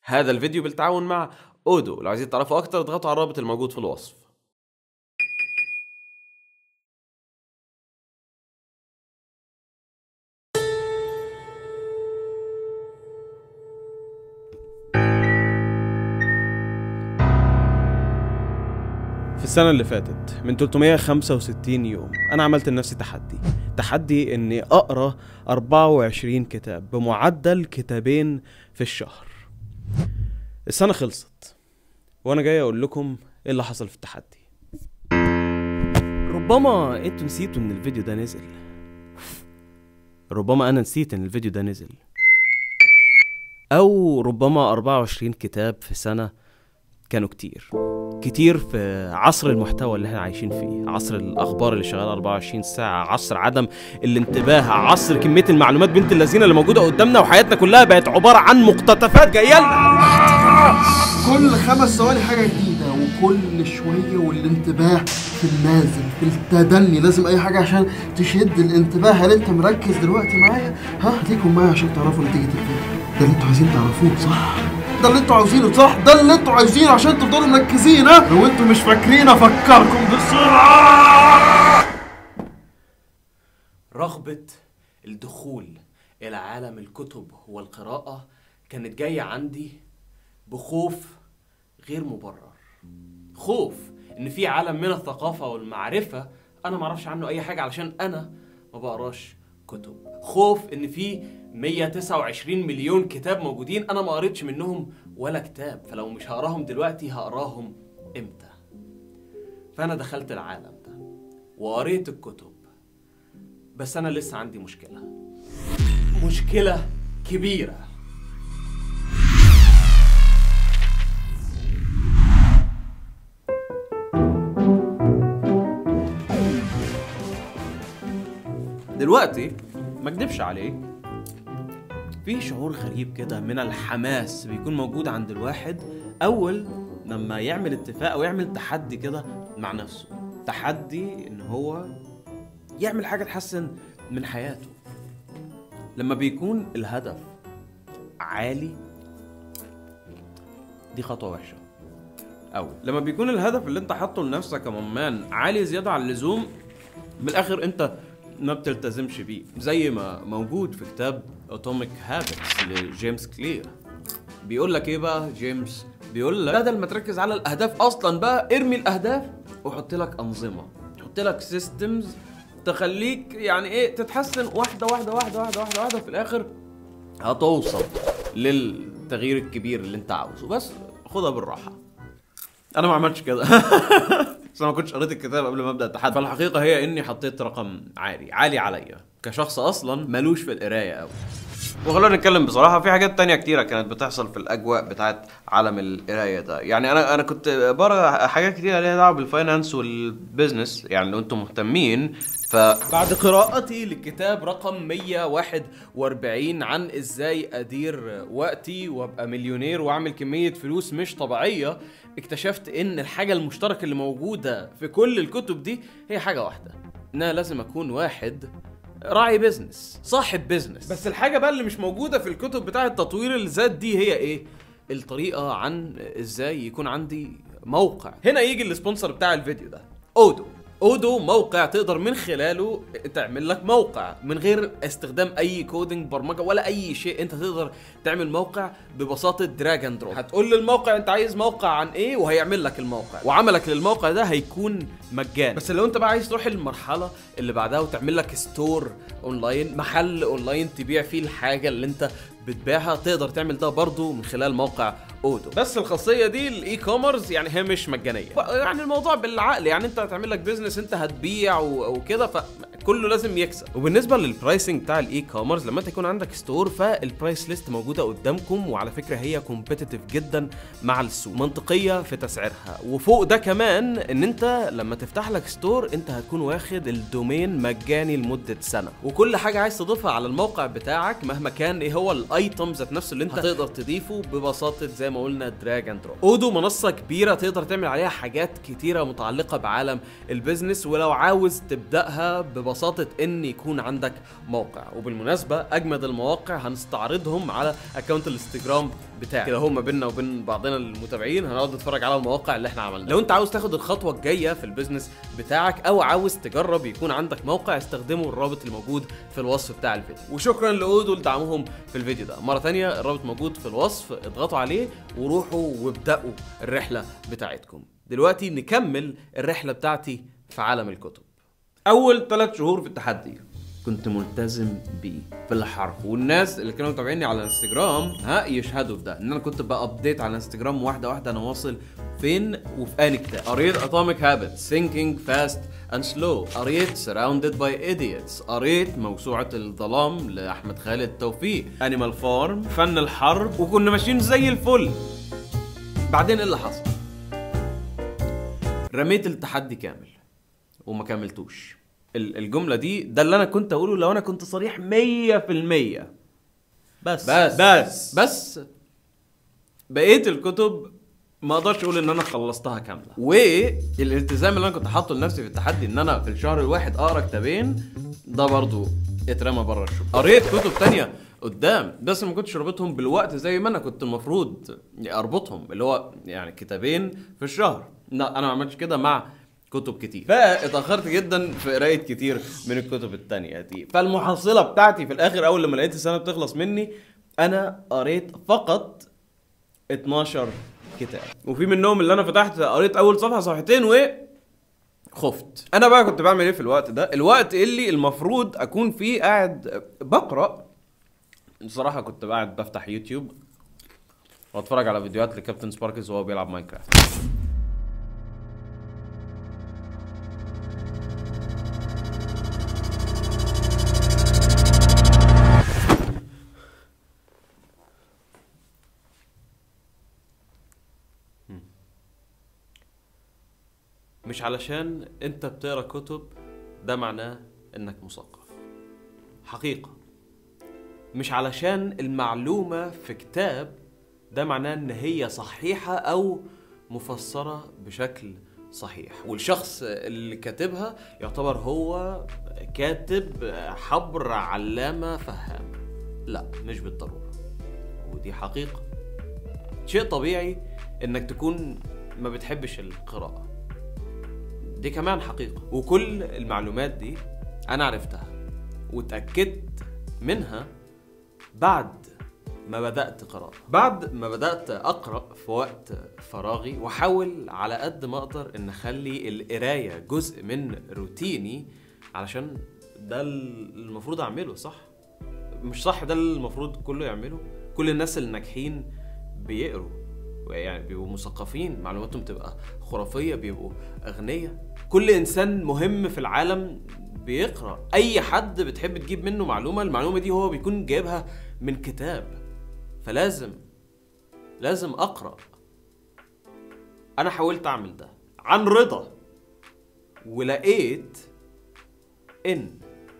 هذا الفيديو بالتعاون مع اودو لو عايزين تعرفوا اكتر اضغطوا على الرابط الموجود في الوصف في السنة اللي فاتت من 365 يوم أنا عملت لنفسي تحدي تحدي إني أقرأ 24 كتاب بمعدل كتابين في الشهر السنة خلصت وأنا جاي أقول لكم إيه اللي حصل في التحدي ربما انتوا نسيتوا إن الفيديو ده نزل ربما أنا نسيت إن الفيديو ده نزل أو ربما 24 كتاب في سنة كانوا كتير كتير في عصر المحتوى اللي احنا عايشين فيه عصر الاخبار اللي شغاله 24 ساعه عصر عدم الانتباه عصر كميه المعلومات بنت اللذينه اللي موجوده قدامنا وحياتنا كلها بقت عباره عن مقتطفات جايه لنا كل خمس ثواني حاجة جديدة وكل شوية والانتباه في النازل في التدني لازم أي حاجة عشان تشد الانتباه هل أنت مركز دلوقتي معايا؟ ها ليكم معايا عشان تعرفوا نتيجة الفيديو ده اللي أنتوا عايزين تعرفوه صح؟ ده اللي أنتوا عاوزينه صح؟ ده اللي أنتوا عايزينه عشان تفضلوا مركزين ها؟ لو أنتوا مش فاكرين أفكركم بسرعة رغبه الدخول الى عالم الكتب والقراءه كانت جايه عندي بخوف غير مبرر خوف ان في عالم من الثقافه والمعرفه انا ما اعرفش عنه اي حاجه علشان انا ما بقراش كتب خوف ان في 129 مليون كتاب موجودين انا ما قريتش منهم ولا كتاب فلو مش هقراهم دلوقتي هقراهم امتى فانا دخلت العالم ده وقريت الكتب بس انا لسه عندي مشكله مشكله كبيره دلوقتي ما اكدبش عليك في شعور غريب كده من الحماس بيكون موجود عند الواحد اول لما يعمل اتفاق او يعمل تحدي كده مع نفسه تحدي ان هو يعمل حاجه تحسن من حياته لما بيكون الهدف عالي دي خطوه وحشه أو لما بيكون الهدف اللي انت حاطه لنفسك يا ممان عالي زياده عن اللزوم من الاخر انت ما بتلتزمش بيه زي ما موجود في كتاب اتوميك هابتس لجيمس كلير بيقول لك ايه بقى جيمس بيقول لك بدل ما تركز على الاهداف اصلا بقى ارمي الاهداف وحط لك انظمه حط لك سيستمز تخليك يعني ايه تتحسن واحده واحده واحده واحده واحده واحده في الاخر هتوصل للتغيير الكبير اللي انت عاوزه بس خدها بالراحه انا ما عملتش كده بس انا ما كنتش قريت الكتاب قبل ما ابدا التحدي فالحقيقه هي اني حطيت رقم عالي عالي عليا كشخص اصلا ملوش في القرايه قوي وخلونا نتكلم بصراحه في حاجات تانية كتيره كانت بتحصل في الاجواء بتاعت عالم القرايه ده يعني انا انا كنت بقرا حاجات كتيره ليها دعوه بالفاينانس والبيزنس يعني لو انتم مهتمين فبعد قراءتي للكتاب رقم 141 عن ازاي ادير وقتي وابقى مليونير واعمل كميه فلوس مش طبيعيه اكتشفت ان الحاجه المشتركه اللي موجوده في كل الكتب دي هي حاجه واحده ان انا لازم اكون واحد راعي بزنس صاحب بزنس بس الحاجه بقى اللي مش موجوده في الكتب بتاعه تطوير الذات دي هي ايه الطريقه عن ازاي يكون عندي موقع هنا يجي السبونسر بتاع الفيديو ده اودو اودو موقع تقدر من خلاله تعمل لك موقع من غير استخدام اي كودنج برمجه ولا اي شيء انت تقدر تعمل موقع ببساطه دراج اند دروب هتقول للموقع انت عايز موقع عن ايه وهيعمل لك الموقع وعملك للموقع ده هيكون مجاني بس لو انت بقى عايز تروح المرحله اللي بعدها وتعمل لك ستور اونلاين محل اونلاين تبيع فيه الحاجه اللي انت بتبيعها تقدر تعمل ده برضو من خلال موقع اودو بس الخاصيه دي الاي كوميرس يعني هي مش مجانيه يعني الموضوع بالعقل يعني انت هتعمل لك بيزنس انت هتبيع و- وكده فكله لازم يكسب وبالنسبه للبرايسنج بتاع الاي كوميرس لما انت يكون عندك ستور فالبرايس ليست موجوده قدامكم وعلى فكره هي كومبيتيتيف جدا مع السوق منطقيه في تسعيرها وفوق ده كمان ان انت لما تفتح لك ستور انت هتكون واخد الدومين مجاني لمده سنه وكل حاجه عايز تضيفها على الموقع بتاعك مهما كان ايه هو الايتم ذات نفسه اللي انت هتقدر تضيفه ببساطه زي ما قلنا دراج اند دروب اودو منصه كبيره تقدر تعمل عليها حاجات كتيره متعلقه بعالم البيزنس ولو عاوز تبداها ببساطه ببساطه ان يكون عندك موقع وبالمناسبه اجمد المواقع هنستعرضهم على اكونت الانستجرام بتاعي كده هو ما بيننا وبين بعضنا المتابعين هنقعد نتفرج على المواقع اللي احنا عملناها لو انت عاوز تاخد الخطوه الجايه في البيزنس بتاعك او عاوز تجرب يكون عندك موقع استخدموا الرابط اللي موجود في الوصف بتاع الفيديو وشكرا لاودو لدعمهم في الفيديو ده مره تانية الرابط موجود في الوصف اضغطوا عليه وروحوا وابداوا الرحله بتاعتكم دلوقتي نكمل الرحله بتاعتي في عالم الكتب اول ثلاث شهور في التحدي كنت ملتزم بيه بالحرف والناس اللي كانوا متابعيني على الانستجرام ها يشهدوا بده ان انا كنت بابديت على الانستجرام واحده واحده انا واصل فين وفي اني كتاب قريت اتوميك هابتس ثينكينج فاست اند سلو قريت سراوندد باي ايديتس قريت موسوعه الظلام لاحمد خالد توفيق انيمال فارم فن الحرب وكنا ماشيين زي الفل بعدين ايه اللي حصل رميت التحدي كامل وما كملتوش ال- الجملة دي ده اللي انا كنت اقوله لو انا كنت صريح مية في المية بس بس. بس بس بقية الكتب ما اقدرش اقول ان انا خلصتها كاملة والالتزام اللي انا كنت حاطه لنفسي في التحدي ان انا في الشهر الواحد اقرا كتابين ده برضو اترمى بره الشغل قريت كتب تانية قدام بس ما كنتش رابطهم بالوقت زي ما انا كنت المفروض اربطهم اللي هو يعني كتابين في الشهر لا انا ما عملتش كده مع كتب كتير فاتاخرت جدا في قرايه كتير من الكتب التانية دي فالمحصله بتاعتي في الاخر اول لما لقيت السنه بتخلص مني انا قريت فقط 12 كتاب وفي منهم اللي انا فتحت قريت اول صفحه صفحتين و خفت انا بقى كنت بعمل ايه في الوقت ده الوقت اللي المفروض اكون فيه قاعد بقرا بصراحه كنت قاعد بفتح يوتيوب واتفرج على فيديوهات لكابتن سباركلز وهو بيلعب ماينكرافت مش علشان انت بتقرا كتب ده معناه انك مثقف حقيقة مش علشان المعلومة في كتاب ده معناه ان هي صحيحة او مفسرة بشكل صحيح والشخص اللي كاتبها يعتبر هو كاتب حبر علامة فهام لا مش بالضرورة ودي حقيقة شيء طبيعي انك تكون ما بتحبش القراءة دي كمان حقيقة وكل المعلومات دي أنا عرفتها واتأكدت منها بعد ما بدأت قراءة بعد ما بدأت أقرأ في وقت فراغي وأحاول على قد ما أقدر إن أخلي القراية جزء من روتيني علشان ده المفروض أعمله صح؟ مش صح ده اللي المفروض كله يعمله؟ كل الناس الناجحين بيقروا يعني بيبقوا مثقفين معلوماتهم تبقى خرافيه بيبقوا اغنياء كل انسان مهم في العالم بيقرا اي حد بتحب تجيب منه معلومه المعلومه دي هو بيكون جايبها من كتاب فلازم لازم اقرا انا حاولت اعمل ده عن رضا ولقيت ان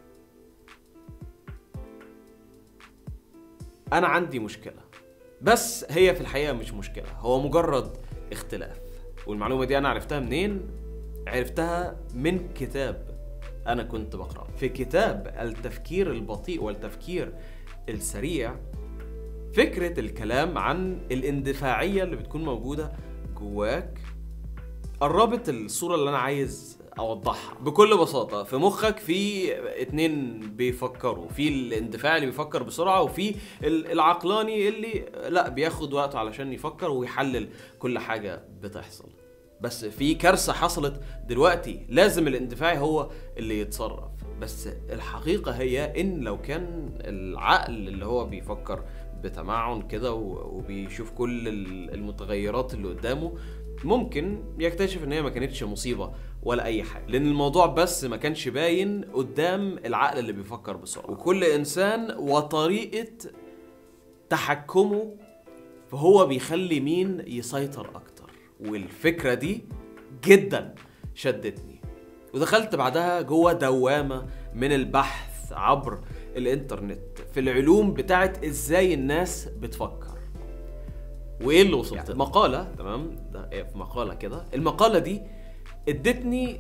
انا عندي مشكله بس هي في الحقيقه مش مشكله هو مجرد اختلاف والمعلومه دي انا عرفتها منين عرفتها من كتاب انا كنت بقراه في كتاب التفكير البطيء والتفكير السريع فكره الكلام عن الاندفاعيه اللي بتكون موجوده جواك قربت الصوره اللي انا عايز اوضحها بكل بساطه في مخك في اتنين بيفكروا في الاندفاع اللي بيفكر بسرعه وفي ال- العقلاني اللي لا بياخد وقته علشان يفكر ويحلل كل حاجه بتحصل بس في كارثه حصلت دلوقتي لازم الاندفاعي هو اللي يتصرف بس الحقيقه هي ان لو كان العقل اللي هو بيفكر بتمعن كده و- وبيشوف كل ال- المتغيرات اللي قدامه ممكن يكتشف ان هي ما كانتش مصيبه ولا اي حاجه لان الموضوع بس ما كانش باين قدام العقل اللي بيفكر بسرعه وكل انسان وطريقه تحكمه فهو بيخلي مين يسيطر اكتر والفكره دي جدا شدتني ودخلت بعدها جوه دوامه من البحث عبر الانترنت في العلوم بتاعت ازاي الناس بتفكر وايه اللي وصلت يعني مقاله تمام ده في مقاله كده المقاله دي ادتني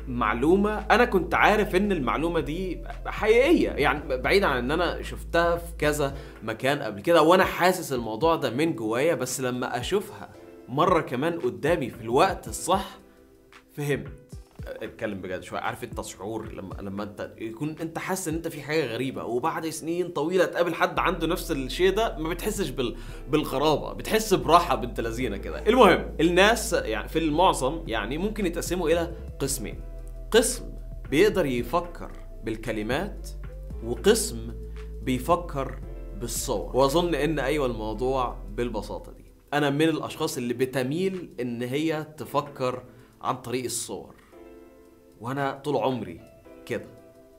معلومه انا كنت عارف ان المعلومه دي حقيقيه يعني بعيد عن ان انا شفتها في كذا مكان قبل كده وانا حاسس الموضوع ده من جوايا بس لما اشوفها مره كمان قدامي في الوقت الصح فهمت اتكلم بجد شويه عارف انت شعور لما لما انت يكون انت حاسس ان انت في حاجه غريبه وبعد سنين طويله تقابل حد عنده نفس الشيء ده ما بتحسش بال بالغرابه بتحس براحه بنت لذينه كده المهم الناس يعني في المعظم يعني ممكن يتقسموا الى قسمين قسم بيقدر يفكر بالكلمات وقسم بيفكر بالصور واظن ان ايوه الموضوع بالبساطه دي انا من الاشخاص اللي بتميل ان هي تفكر عن طريق الصور وانا طول عمري كده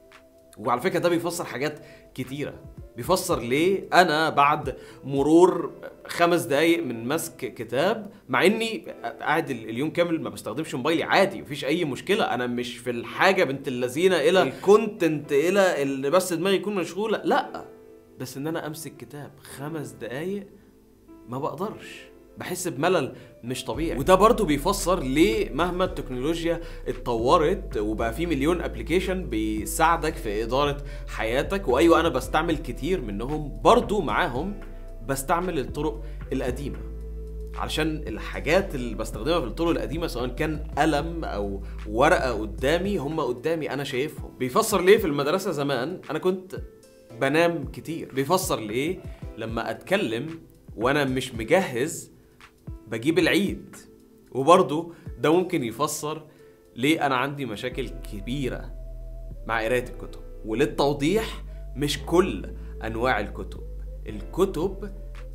وعلى فكره ده بيفسر حاجات كتيره بيفسر ليه انا بعد مرور خمس دقايق من مسك كتاب مع اني قاعد ال- اليوم كامل ما بستخدمش موبايلي عادي مفيش اي مشكله انا مش في الحاجه بنت اللذينه الى الكونتنت الى اللي بس دماغي يكون مشغوله لا بس ان انا امسك كتاب خمس دقايق ما بقدرش بحس بملل مش طبيعي وده برضو بيفسر ليه مهما التكنولوجيا اتطورت وبقى في مليون ابلكيشن بيساعدك في اداره حياتك وايوه انا بستعمل كتير منهم برضو معاهم بستعمل الطرق القديمه علشان الحاجات اللي بستخدمها في الطرق القديمه سواء كان قلم او ورقه قدامي هم قدامي انا شايفهم بيفسر ليه في المدرسه زمان انا كنت بنام كتير بيفسر ليه لما اتكلم وانا مش مجهز بجيب العيد وبرضه ده ممكن يفسر ليه انا عندي مشاكل كبيره مع قرايه الكتب وللتوضيح مش كل انواع الكتب الكتب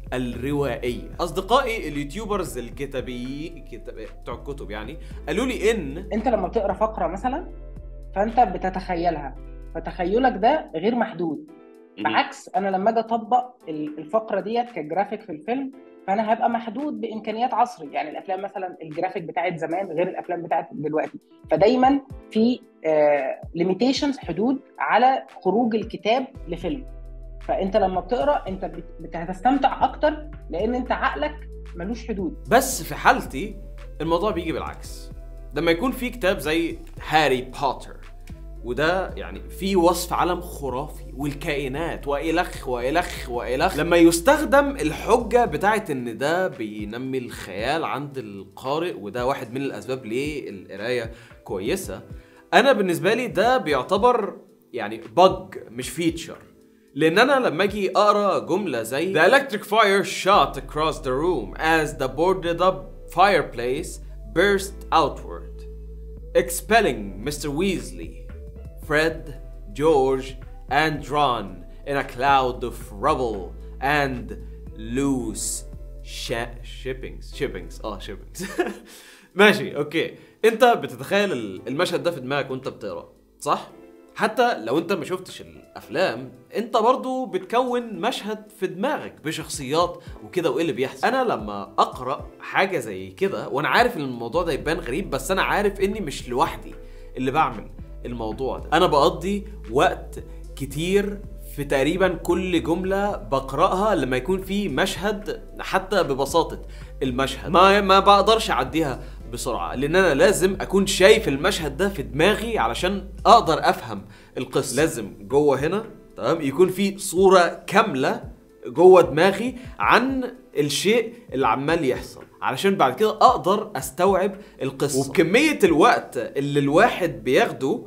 الروائيه اصدقائي اليوتيوبرز الكتابي كتاب بتوع الكتب يعني قالوا لي ان انت لما بتقرا فقره مثلا فانت بتتخيلها فتخيلك ده غير محدود بعكس انا لما اجي اطبق ال- الفقره ديت كجرافيك في الفيلم فانا هبقى محدود بامكانيات عصري يعني الافلام مثلا الجرافيك بتاعت زمان غير الافلام بتاعت دلوقتي فدايما في ليميتيشنز حدود على خروج الكتاب لفيلم فانت لما بتقرا انت بت- بت- هتستمتع اكتر لان انت عقلك ملوش حدود بس في حالتي الموضوع بيجي بالعكس لما يكون في كتاب زي هاري بوتر وده يعني في وصف عالم خرافي والكائنات والخ والخ والخ لما يستخدم الحجه بتاعت ان ده بينمي الخيال عند القارئ وده واحد من الاسباب ليه القرايه كويسه انا بالنسبه لي ده بيعتبر يعني بج مش فيتشر لان انا لما اجي اقرا جمله زي The electric fire shot across the room as the boarded up fireplace burst outward expelling Mr. Weasley, Fred, George, and Ron in a cloud of rubble and loose sh- shippings shippings اه shippings ماشي اوكي انت بتتخيل ال- المشهد ده في دماغك وانت بتقرا صح حتى لو انت ما شفتش الافلام انت برضو بتكون مشهد في دماغك بشخصيات وكده وايه اللي بيحصل انا لما اقرا حاجه زي كده وانا عارف ان الموضوع ده يبان غريب بس انا عارف اني مش لوحدي اللي بعمل الموضوع ده انا بقضي وقت كتير في تقريبا كل جملة بقرأها لما يكون في مشهد حتى ببساطة المشهد ما ما بقدرش أعديها بسرعة لأن أنا لازم أكون شايف المشهد ده في دماغي علشان أقدر أفهم القصة لازم جوه هنا تمام يكون في صورة كاملة جوه دماغي عن الشيء اللي عمال يحصل علشان بعد كده اقدر استوعب القصه وبكميه الوقت اللي الواحد بياخده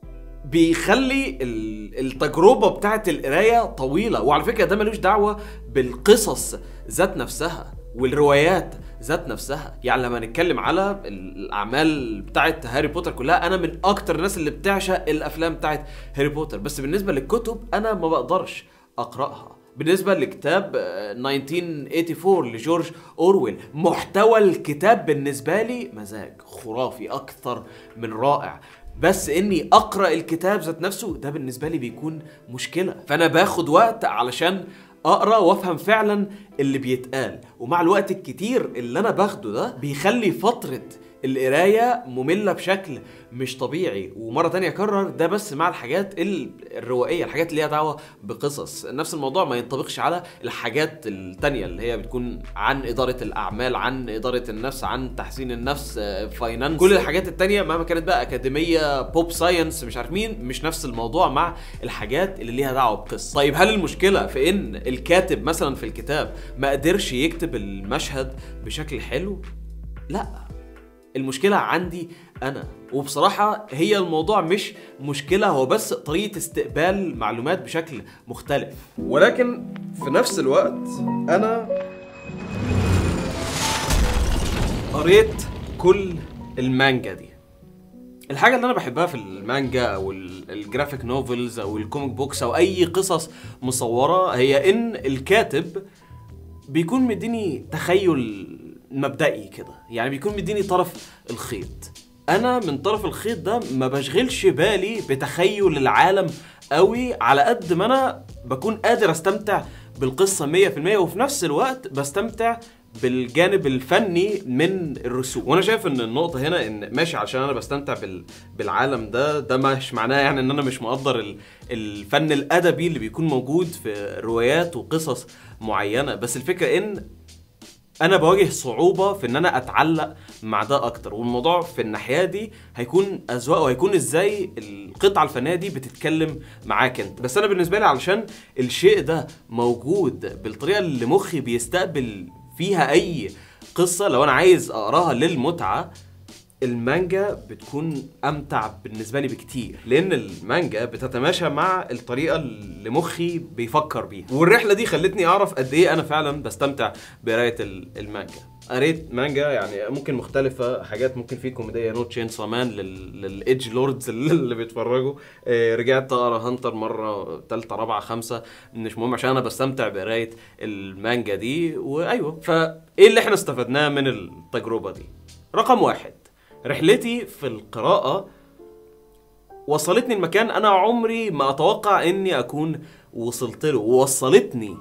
بيخلي ال- التجربه بتاعت القرايه طويله وعلى فكره ده ملوش دعوه بالقصص ذات نفسها والروايات ذات نفسها يعني لما نتكلم على الاعمال بتاعت هاري بوتر كلها انا من اكتر الناس اللي بتعشق الافلام بتاعت هاري بوتر بس بالنسبه للكتب انا ما بقدرش اقراها بالنسبة لكتاب آه، 1984 لجورج أورويل محتوى الكتاب بالنسبة لي مزاج خرافي أكثر من رائع بس اني اقرا الكتاب ذات نفسه ده بالنسبه لي بيكون مشكله فانا باخد وقت علشان اقرا وافهم فعلا اللي بيتقال ومع الوقت الكتير اللي انا باخده ده بيخلي فتره القرايه ممله بشكل مش طبيعي ومره تانية اكرر ده بس مع الحاجات ال- الروائيه الحاجات اللي ليها دعوه بقصص نفس الموضوع ما ينطبقش على الحاجات التانية اللي هي بتكون عن اداره الاعمال عن اداره النفس عن تحسين النفس فاينانس كل الحاجات التانية مهما كانت بقى اكاديميه بوب ساينس مش عارف مين مش نفس الموضوع مع الحاجات اللي ليها دعوه بقصه طيب هل المشكله في ان الكاتب مثلا في الكتاب ما قدرش يكتب المشهد بشكل حلو لا المشكلة عندي أنا وبصراحة هي الموضوع مش مشكلة هو بس طريقة استقبال معلومات بشكل مختلف ولكن في نفس الوقت أنا قريت كل المانجا دي الحاجة اللي أنا بحبها في المانجا أو ال- الجرافيك نوفلز أو الكوميك بوكس أو أي قصص مصورة هي إن الكاتب بيكون مديني تخيل مبدئي كده يعني بيكون مديني طرف الخيط انا من طرف الخيط ده ما بشغلش بالي بتخيل العالم قوي على قد ما انا بكون قادر استمتع بالقصة 100% وفي نفس الوقت بستمتع بالجانب الفني من الرسوم وانا شايف ان النقطه هنا ان ماشي عشان انا بستمتع بال... بالعالم ده ده مش معناه يعني ان انا مش مقدر ال... الفن الادبي اللي بيكون موجود في روايات وقصص معينه بس الفكره ان انا بواجه صعوبه في ان انا اتعلق مع ده اكتر والموضوع في الناحيه دي هيكون اذواق وهيكون ازاي القطعه الفنيه دي بتتكلم معاك انت بس انا بالنسبه لي علشان الشيء ده موجود بالطريقه اللي مخي بيستقبل فيها اي قصه لو انا عايز اقراها للمتعه المانجا بتكون امتع بالنسبه لي بكتير لان المانجا بتتماشى مع الطريقه اللي مخي بيفكر بيها والرحله دي خلتني اعرف قد ايه انا فعلا بستمتع بقرايه ال- المانجا قريت مانجا يعني ممكن مختلفة حاجات ممكن في كوميدية نوت تشين مان للايدج لوردز اللي بيتفرجوا آه، رجعت اقرا هانتر مرة تالتة رابعة خمسة مش مهم عشان انا بستمتع بقراية المانجا دي وايوه فايه اللي احنا استفدناه من التجربة دي رقم واحد رحلتي في القراءة وصلتني المكان انا عمري ما اتوقع اني اكون وصلت له ووصلتني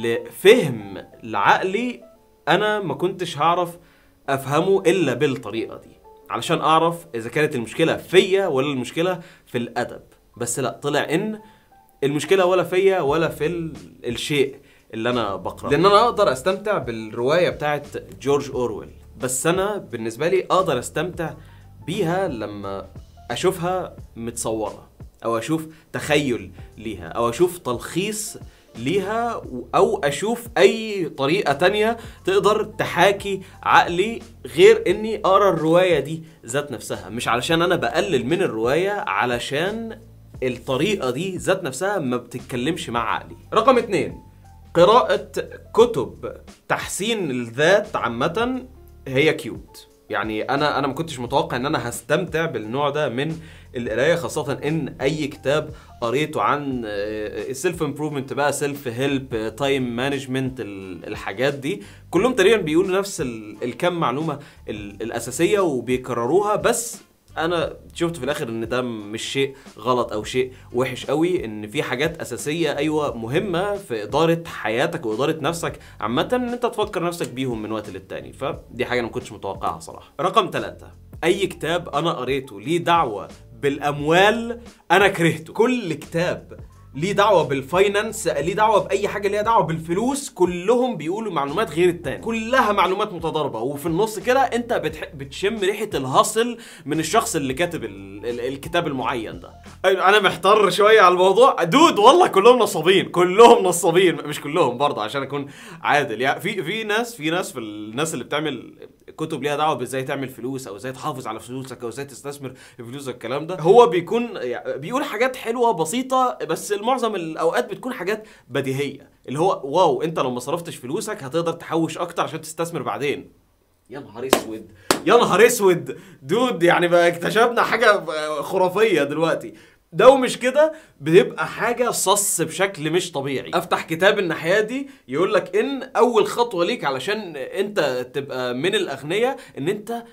لفهم لعقلي انا ما كنتش هعرف افهمه الا بالطريقه دي علشان اعرف اذا كانت المشكله فيا ولا المشكله في الادب بس لا طلع ان المشكله ولا فيا ولا في ال... الشيء اللي انا بقراه لان انا اقدر استمتع بالروايه بتاعت جورج اورويل بس انا بالنسبه لي اقدر استمتع بيها لما اشوفها متصوره او اشوف تخيل ليها او اشوف تلخيص ليها و- او اشوف اي طريقه تانية تقدر تحاكي عقلي غير اني اقرا الروايه دي ذات نفسها مش علشان انا بقلل من الروايه علشان الطريقه دي ذات نفسها ما بتتكلمش مع عقلي رقم اتنين قراءة كتب تحسين الذات عامة هي كيوت يعني انا انا ما كنتش متوقع ان انا هستمتع بالنوع ده من القرايه خاصه ان اي كتاب قريته عن السيلف امبروفمنت بقى سيلف هيلب تايم مانجمنت الحاجات دي كلهم تقريبا بيقولوا نفس ال- الكم معلومه ال- الاساسيه وبيكرروها بس انا شفت في الاخر ان ده مش شيء غلط او شيء وحش قوي ان في حاجات اساسيه ايوه مهمه في اداره حياتك واداره نفسك عامه ان انت تفكر نفسك بيهم من وقت للتاني فدي حاجه انا ما كنتش متوقعها صراحه رقم ثلاثة اي كتاب انا قريته ليه دعوه بالاموال انا كرهته كل كتاب ليه دعوه بالفاينانس ليه دعوه باي حاجه ليها دعوه بالفلوس كلهم بيقولوا معلومات غير التاني كلها معلومات متضاربه وفي النص كده انت بتح... بتشم ريحه الهصل من الشخص اللي كاتب ال... ال... الكتاب المعين ده انا محتار شويه على الموضوع دود والله كلهم نصابين كلهم نصابين مش كلهم برضه عشان اكون عادل يعني في في ناس في ناس في الناس اللي بتعمل كتب ليها دعوه بازاي تعمل فلوس او ازاي تحافظ على فلوسك او ازاي تستثمر في فلوسك الكلام ده هو بيكون يعني بيقول حاجات حلوه بسيطه بس معظم الاوقات بتكون حاجات بديهيه اللي هو واو انت لو ما صرفتش فلوسك هتقدر تحوش اكتر عشان تستثمر بعدين يا نهار اسود يا نهار اسود دود يعني بقى اكتشفنا حاجه خرافيه دلوقتي ده ومش كده بتبقى حاجه صص بشكل مش طبيعي افتح كتاب الناحيه دي يقول لك ان اول خطوه ليك علشان انت تبقى من الاغنياء ان انت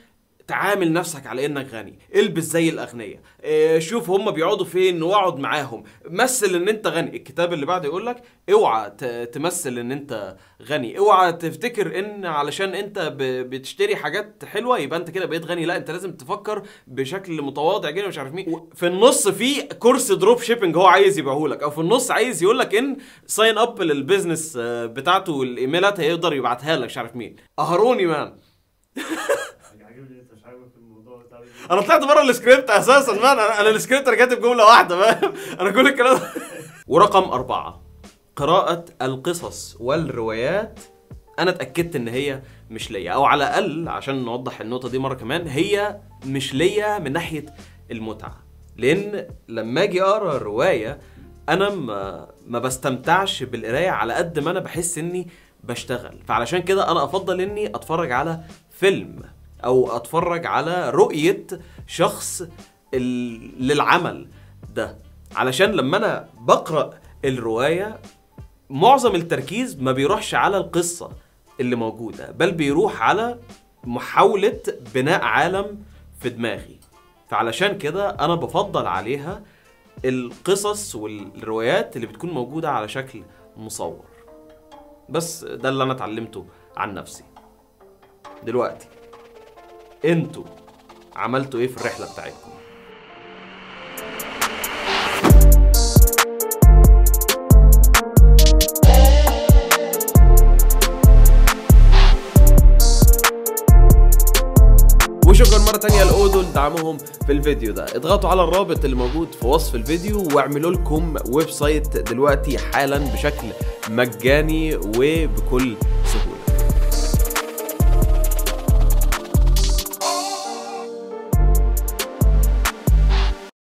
تعامل نفسك على انك غني البس زي الاغنياء إيه، شوف هم بيقعدوا فين واقعد معاهم مثل ان انت غني الكتاب اللي بعده يقول لك اوعى ت- تمثل ان انت غني اوعى تفتكر ان علشان انت ب- بتشتري حاجات حلوه يبقى انت كده بقيت غني لا انت لازم تفكر بشكل متواضع جدا مش عارف مين و- في النص في كورس دروب شيبنج هو عايز يبيعه لك او في النص عايز يقول لك ان ساين اب للبيزنس آه، بتاعته والايميلات هيقدر يبعتها لك مش عارف مين قهروني مان عاجبني انت مش عاجبك الموضوع بتاع انا طلعت بره السكريبت اساسا مان انا انا السكريبت انا كاتب جمله واحده فاهم انا كل الكلام ورقم أربعة قراءة القصص والروايات أنا اتأكدت إن هي مش ليا أو على الأقل عشان نوضح النقطة دي مرة كمان هي مش ليا من ناحية المتعة لأن لما أجي أقرأ رواية أنا ما ما بستمتعش بالقراية على قد ما أنا بحس إني بشتغل فعلشان كده أنا أفضل إني أتفرج على فيلم أو أتفرج على رؤية شخص ال- للعمل ده علشان لما انا بقرا الروايه معظم التركيز ما بيروحش على القصه اللي موجوده بل بيروح على محاوله بناء عالم في دماغي فعلشان كده انا بفضل عليها القصص والروايات اللي بتكون موجوده على شكل مصور بس ده اللي انا اتعلمته عن نفسي دلوقتي انتوا عملتوا ايه في الرحله بتاعتكم وشكرا مرة تانية لأودو لدعمهم في الفيديو ده اضغطوا على الرابط اللي موجود في وصف الفيديو واعملوا لكم ويب سايت دلوقتي حالا بشكل مجاني وبكل